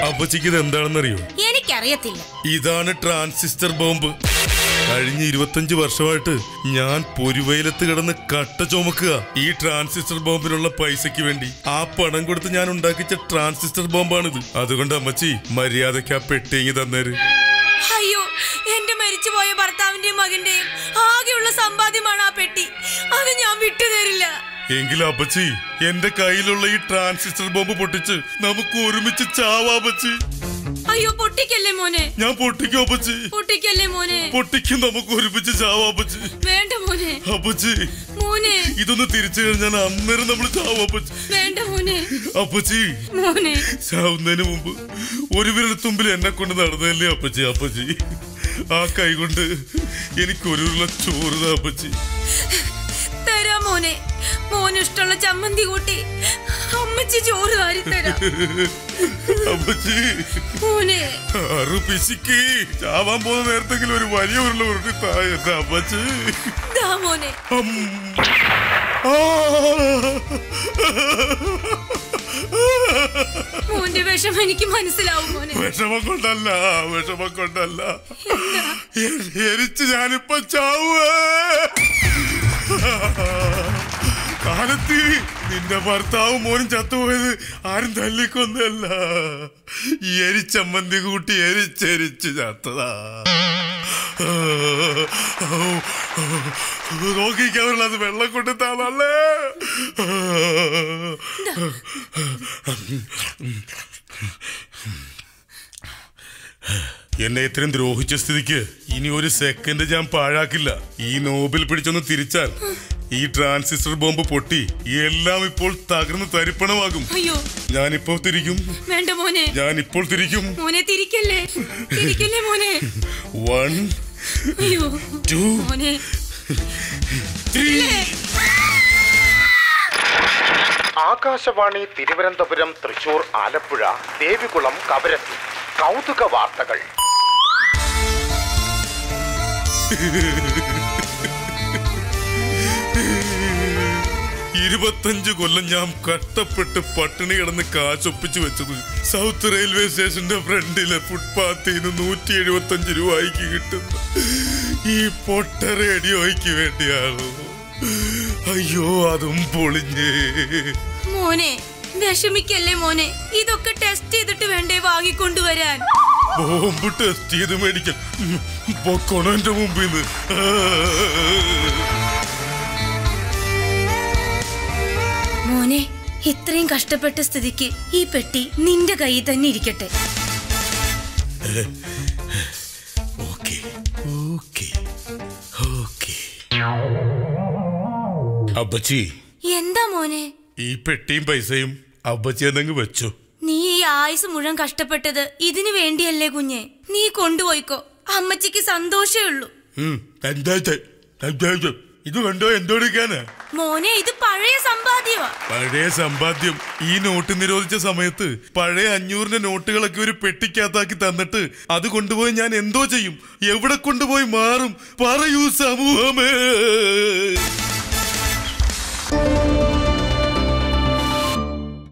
അപ്പച്ചിക്ക് ഇത് എന്താണെന്നറിയോ എനിക്കറിയത്തില്ല ഇതാണ് ട്രാൻസിസ്റ്റർ ബോംബ് കഴിഞ്ഞ ഇരുപത്തഞ്ച് വർഷമായിട്ട് ഞാൻ പൊരുവയിലത്ത് കിടന്ന് കട്ട ചുമക്കുക ഈ ട്രാൻസിസ്റ്റർ ബോംബിനുള്ള പൈസയ്ക്ക് വേണ്ടി ആ പണം കൊടുത്ത് ഞാൻ ഉണ്ടാക്കിച്ച ട്രാൻസിസ്റ്റർ ബോംബാണിത് അതുകൊണ്ട് അമ്മച്ചി മര്യാദയ്ക്ക് ആ പെട്ടിങ്ങി തന്നേര് അയ്യോ എന്റെ മരിച്ചുപോയ ഭർത്താവിന്റെയും മകന്റെയും ആകെയുള്ള സമ്പാദ്യമാണ് ആ പെട്ടി അത് ഞാൻ വിട്ടുതരില്ല എങ്കിലും അപ്പച്ചി എന്റെ കയ്യിലുള്ള ഈ ട്രാൻസിസ്റ്റർ ബോംബ് പൊട്ടിച്ച് നമുക്ക് ഒരുമിച്ച് ചാവാ അപ്പച്ചി അയ്യോ പൊട്ടിക്കല്ലേ മോനെ ഞാൻ പൊട്ടിക്കും അപ്പച്ചി പൊട്ടിക്കല്ലേ മോനെ പൊട്ടിക്കും നമുക്ക് ഒരുമിച്ച് ചാവാ അപ്പച്ചി വേണ്ട മോനെ അപ്പച്ചി മോനെ ഇതൊന്ന് തിരിച്ചു കഴിഞ്ഞാൽ അന്നേരം നമ്മൾ ചാവും അപ്പച്ചി വേണ്ട മോനെ അപ്പച്ചി മോനെ ചാവുന്നതിന് മുമ്പ് ഒരു വിരൽത്തുമ്പിൽ എന്നെ കൊണ്ട് നടന്നതല്ലേ അപ്പച്ചി അപ്പച്ചി ആ കൈ കൊണ്ട് എനിക്ക് ഒരു ഉരുള ചോറ് താ അപ്പച്ചി തരാം മോനെ മോന് ഇഷ്ടമുള്ള ചമ്മന്തി കൂട്ടി അമ്മച്ചി ചോറ് വാരി തരാം അപ്പച്ചി മോനെ ആറു പിശിക്ക് ചാവാൻ പോകുന്ന നേരത്തെങ്കിലും ഒരു വലിയ ഉരുള ഉരുട്ടി തായ എന്റെ അപ്പച്ചി ദാ മോനെ അം. ആ. മോന്റെ വിഷമം എനിക്ക് മനസ്സിലാവും മോനെ വിഷമം കൊണ്ടല്ല വിഷമം കൊണ്ടല്ല എ- എരിച്ച് ഞാനിപ്പോ ചാവുവേ കാലത്തി നിന്റെ ഭർത്താവും മോനും ചത്തുപോയത് ആരും തല്ലിക്കൊന്നല്ല ഈ എരിച്ചമ്മന്തി കൂട്ടി എരിച്ചെരിച്ച് ചത്തതാ നോക്കിക്കാറുള്ളത് വെള്ളം കൊണ്ട് താളല്ലേ എന്നെ ഇത്രയും ദ്രോഹിച്ച സ്ഥിതിക്ക് ഇനി ഒരു സെക്കൻഡ് ഞാൻ പാഴാക്കില്ല ഈ നോബിൽ പിടിച്ചൊന്ന് തിരിച്ചാൽ ഈ ട്രാൻസിസ്റ്റർ ബോംബ് പൊട്ടി എല്ലാം ഇപ്പോൾ തകർന്ന് തരിപ്പണമാകും അയ്യോ ഞാനിപ്പോ തിരിക്കും വേണ്ട മോനെ ഞാൻ ഇപ്പോൾ തിരിക്കും മോനെ തിരിക്കല്ലേ തിരിക്കല്ലേ മോനെ വൺ അയ്യോ ടു മോനെ ത്രീ ആകാശവാണി തിരുവനന്തപുരം തൃശൂർ ആലപ്പുഴ ദേവികുളം കവരത്തി കൗതുക വാർത്തകൾ ഇരുപത്തഞ്ച് കൊല്ലം ഞാൻ കഷ്ടപ്പെട്ട് പട്ടിണി കിടന്ന് കാശൊപ്പിച്ചു വെച്ചത് സൗത്ത് റെയിൽവേ സ്റ്റേഷന്റെ ഫ്രണ്ടിലെ ഫുട്പാത്തിൽ നിന്ന് നൂറ്റി എഴുപത്തഞ്ച് രൂപയ്ക്ക് കിട്ടുന്ന ഈ പൊട്ട റേഡിയോയ്ക്ക് വേണ്ടിയാണോ അയ്യോ അതും പൊളിഞ്ഞേ മോനെ വിഷമിക്കല്ലേ മോനെ ഇതൊക്കെ ടെസ്റ്റ് ചെയ്തിട്ട് വേണ്ടേ വാങ്ങിക്കൊണ്ടുവരാൻ ബോംബ് ടെസ്റ്റ് ചെയ്ത് മേടിക്കാൻ ഉം, പൊക്കോണോ എന്റെ മുമ്പിൽ നിന്ന് മോനെ ഇത്രയും കഷ്ടപ്പെട്ട സ്ഥിതിക്ക് ഈ പെട്ടി നിന്റെ കയ്യിൽ തന്നെ ഇരിക്കട്ടെ ഓക്കെ ഓക്കെ ഓക്കെ അബ്ബച്ചി എന്താ മോനെ ഈ പെട്ടിയും പൈസയും അബ്ബച്ചി എന്നങ്ങ് വെച്ചു നീ ഈ ആയുസ് മുഴുവൻ കഷ്ടപ്പെട്ടത് ഇതിനു വേണ്ടിയല്ലേ കുഞ്ഞെ നീ കൊണ്ടുപോയിക്കോ അമ്മച്ചിക്ക് സന്തോഷേ ഉള്ളൂ ഉം, എന്താ എന്താ ഇത് കണ്ടോ എന്തോടിക്കാനാ മോനെ ഇത് പഴയ സമ്പാദ്യമാ പഴയ സമ്പാദ്യം ഈ നോട്ട് നിരോധിച്ച സമയത്ത് പഴയ അഞ്ഞൂറിന്റെ നോട്ടുകളൊക്കെ ഒരു പെട്ടിക്കകത്താക്കി തന്നിട്ട് അത് കൊണ്ടുപോയി ഞാൻ എന്തോ ചെയ്യും എവിടെ കൊണ്ടുപോയി മാറും പറയൂ സമൂഹമേ